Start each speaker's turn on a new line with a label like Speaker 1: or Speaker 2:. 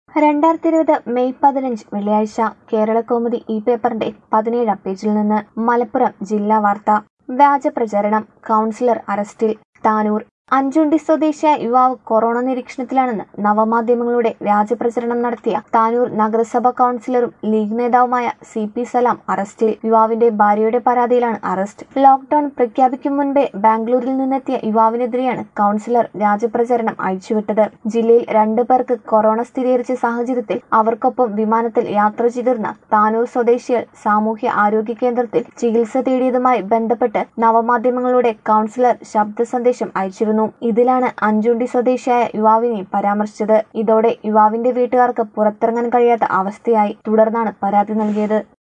Speaker 1: രണ്ടായിരത്തി ഇരുപത് മെയ് പതിനഞ്ച് വെള്ളിയാഴ്ച കേരളകൗമുദി ഈ പേപ്പറിന്റെ പതിനേഴാം പേജിൽ നിന്ന് മലപ്പുറം ജില്ലാ വാർത്ത വ്യാജ പ്രചരണം കൗൺസിലർ അറസ്റ്റിൽ താനൂർ അഞ്ചുണ്ടി സ്വദേശിയായ യുവാവ് കൊറോണ നിരീക്ഷണത്തിലാണെന്ന് നവമാധ്യമങ്ങളുടെ വ്യാജപ്രചരണം നടത്തിയ താനൂർ നഗരസഭ കൗൺസിലറും ലീഗ് നേതാവുമായ സി പി സലാം അറസ്റ്റിൽ യുവാവിന്റെ ഭാര്യയുടെ പരാതിയിലാണ് അറസ്റ്റ് ലോക്ഡൌൺ പ്രഖ്യാപിക്കും മുൻപേ ബാംഗ്ലൂരിൽ നിന്നെത്തിയ യുവാവിനെതിരെയാണ് കൗൺസിലർ വ്യാജപ്രചരണം അഴിച്ചുവിട്ടത് ജില്ലയിൽ രണ്ടു പേർക്ക് കൊറോണ സ്ഥിരീകരിച്ച സാഹചര്യത്തിൽ അവർക്കൊപ്പം വിമാനത്തിൽ യാത്ര ചെയ്തിരുന്ന താനൂർ സ്വദേശികൾ സാമൂഹ്യ ആരോഗ്യ കേന്ദ്രത്തിൽ ചികിത്സ തേടിയതുമായി ബന്ധപ്പെട്ട് നവമാധ്യമങ്ങളുടെ കൗൺസിലർ ശബ്ദ സന്ദേശം അയച്ചിരുന്നു ഇതിലാണ് അഞ്ചുണ്ടി സ്വദേശിയായ യുവാവിനെ പരാമർശിച്ചത് ഇതോടെ യുവാവിന്റെ വീട്ടുകാർക്ക് പുറത്തിറങ്ങാൻ കഴിയാത്ത അവസ്ഥയായി തുടർന്നാണ് പരാതി നൽകിയത്